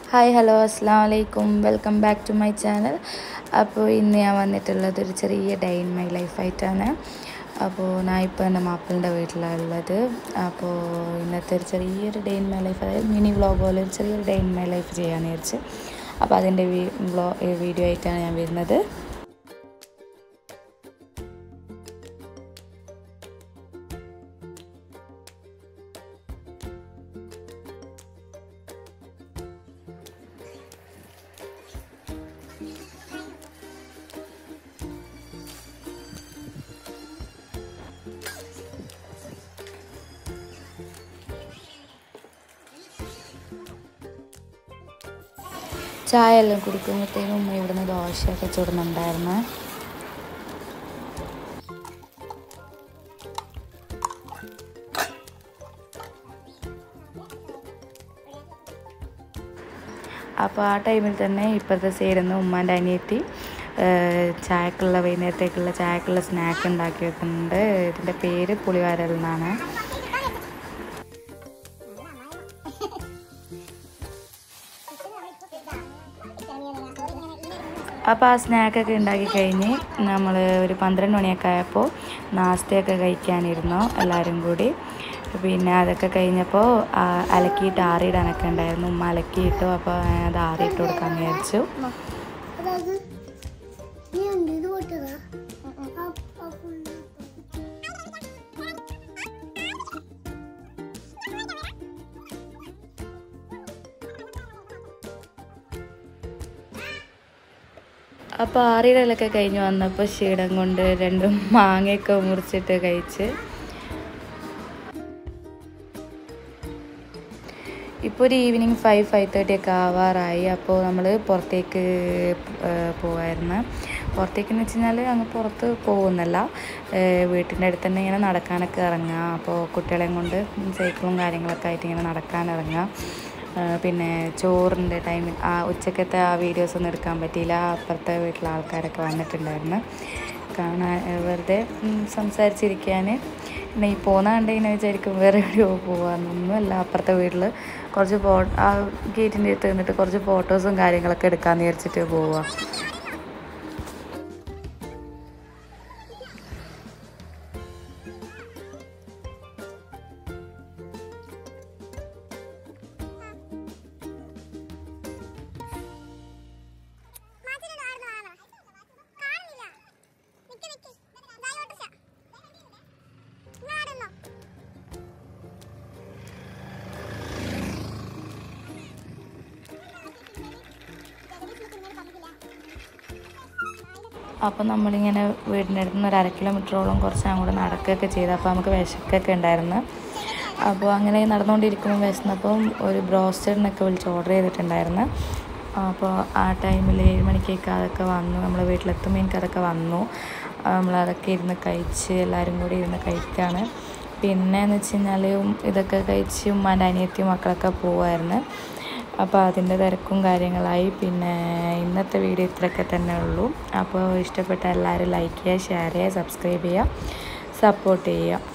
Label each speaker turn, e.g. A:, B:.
A: hi hello അസ്സാം വലൈക്കും welcome back to my channel അപ്പോൾ ഇന്ന് ഞാൻ വന്നിട്ടുള്ളത് ഒരു ചെറിയ ഡേ ഇൻ മൈ ലൈഫായിട്ടാണ് അപ്പോൾ ഞാൻ ഇപ്പോൾ എൻ്റെ മാപ്പിളിൻ്റെ വീട്ടിലാണ് ഉള്ളത് അപ്പോൾ ഇന്നത്തെ ഒരു ചെറിയൊരു ഡേ ഇൻ മൈ ലൈഫ് അതായത് മിനി വ്ളോഗ് പോലെ ഒരു ചെറിയൊരു ഡേ ഇൻ മൈ ലൈഫ് ചെയ്യാമെന്ന് വിചാരിച്ച് അപ്പോൾ അതിൻ്റെ വ്ളോ വീഡിയോ ആയിട്ടാണ് ഞാൻ വരുന്നത് ചായ എല്ലാം കുടിക്കുമ്പോഴത്തേനും ഉമ്മ ഇവിടുന്ന് ദോശയൊക്കെ ചുടുന്നുണ്ടായിരുന്നു അപ്പോൾ ആ ടൈമിൽ തന്നെ ഇപ്പോഴത്തെ സൈഡിൽ നിന്ന് ഉമ്മാൻ്റെ അനിയത്തി ചായക്കുള്ള വൈകുന്നേരത്തേക്കുള്ള ചായക്കുള്ള സ്നാക്ക് ഉണ്ടാക്കി വെക്കുന്നുണ്ട് ഇതിൻ്റെ പേര് പുളിവാരൽ എന്നാണ് അപ്പോൾ ആ സ്നാക്കൊക്കെ ഉണ്ടാക്കി കഴിഞ്ഞ് നമ്മൾ ഒരു പന്ത്രണ്ട് മണിയൊക്കെ ആയപ്പോൾ നാസ്തയൊക്കെ കഴിക്കാനിരുന്നു എല്ലാവരും കൂടി പിന്നെ അതൊക്കെ കഴിഞ്ഞപ്പോൾ അലക്കിയിട്ട് ആറിയിടാനൊക്കെ ഉണ്ടായിരുന്നു ഉമ്മ അലക്കിയിട്ടു അപ്പോൾ അത് ആറിയിട്ട് കൊടുക്കാമെന്ന് വിചാരിച്ചു
B: അതായത് നീ ഉണ്ട് ഇത് പൊട്ടതാ
A: അപ്പോൾ ആറിയിടലൊക്കെ കഴിഞ്ഞ് വന്നപ്പോൾ ക്ഷീണം കൊണ്ട് രണ്ടും മാങ്ങയൊക്കെ മുറിച്ചിട്ട് കഴിച്ച് ഇപ്പോൾ ഒരു ഈവനിങ് ഫൈവ് ഫൈവ് തേർട്ടി ഒക്കെ ആവാറായി അപ്പോൾ നമ്മൾ പുറത്തേക്ക് പോകായിരുന്നു പുറത്തേക്കെന്ന് വെച്ച് കഴിഞ്ഞാൽ അങ്ങ് പുറത്ത് പോകുന്നല്ല വീട്ടിൻ്റെ അടുത്ത് തന്നെ ഇങ്ങനെ നടക്കാനൊക്കെ ഇറങ്ങുക അപ്പോൾ കുട്ടികളെയും കൊണ്ട് സൈക്കിളും കാര്യങ്ങളൊക്കെ ആയിട്ട് ഇങ്ങനെ നടക്കാൻ ഇറങ്ങുക പിന്നെ ചോറിൻ്റെ ടൈമിൽ ആ ഉച്ചക്കത്തെ ആ വീഡിയോസ് ഒന്നും എടുക്കാൻ പറ്റിയില്ല അപ്പുറത്തെ വീട്ടിലെ ആൾക്കാരൊക്കെ വന്നിട്ടുണ്ടായിരുന്നു കാണാൻ വെറുതെ സംസാരിച്ചിരിക്കാൻ പിന്നെ ഈ പോകുന്ന കണ്ട് ഇങ്ങനെ വിചാരിക്കും വേറെ എവിടെയോ പോകാമെന്നൊന്നുമല്ല അപ്പുറത്തെ വീട്ടിൽ കുറച്ച് ഫോ ആ ഗേറ്റിൻ്റെ അടുത്ത് നിന്നിട്ട് കുറച്ച് ഫോട്ടോസും കാര്യങ്ങളൊക്കെ എടുക്കാമെന്ന് വിചാരിച്ചിട്ട് പോവുക അപ്പോൾ നമ്മളിങ്ങനെ വീടിൻ്റെ അടുത്ത് നിന്ന് ഒരു അര കിലോമീറ്ററോളം കുറച്ച് അങ്ങോട്ട് നടക്കുകയൊക്കെ ചെയ്തു അപ്പോൾ നമുക്ക് വിശക്കൊക്കെ ഉണ്ടായിരുന്നു അപ്പോൾ അങ്ങനെ നടന്നുകൊണ്ടിരിക്കുമ്പോൾ വിശന്നപ്പം ഒരു ബ്രോസ്റ്ററിനൊക്കെ വിളിച്ച് ഓർഡർ ചെയ്തിട്ടുണ്ടായിരുന്നു അപ്പോൾ ആ ടൈമിൽ ഏഴ് മണിക്കൊക്കെ അതൊക്കെ വന്നു നമ്മൾ വീട്ടിലെത്തുമ്പോൾ എനിക്ക് അതൊക്കെ വന്നു നമ്മളതൊക്കെ ഇരുന്ന് കഴിച്ച് എല്ലാവരും കൂടി ഇരുന്ന് കഴിക്കുകയാണ് പിന്നെ എന്ന് വെച്ച് കഴിഞ്ഞാൽ ഇതൊക്കെ കഴിച്ച് ഉമ്മാൻ്റെ അനിയത്തിയും മക്കളൊക്കെ പോവായിരുന്നു അപ്പോൾ അതിൻ്റെ തിരക്കും കാര്യങ്ങളായി പിന്നെ ഇന്നത്തെ വീഡിയോ ഇത്രയൊക്കെ തന്നെ ഉള്ളൂ അപ്പോൾ ഇഷ്ടപ്പെട്ട എല്ലാവരും ലൈക്ക് ചെയ്യുക ഷെയർ ചെയ്യുക സബ്സ്ക്രൈബ് ചെയ്യുക സപ്പോർട്ട് ചെയ്യുക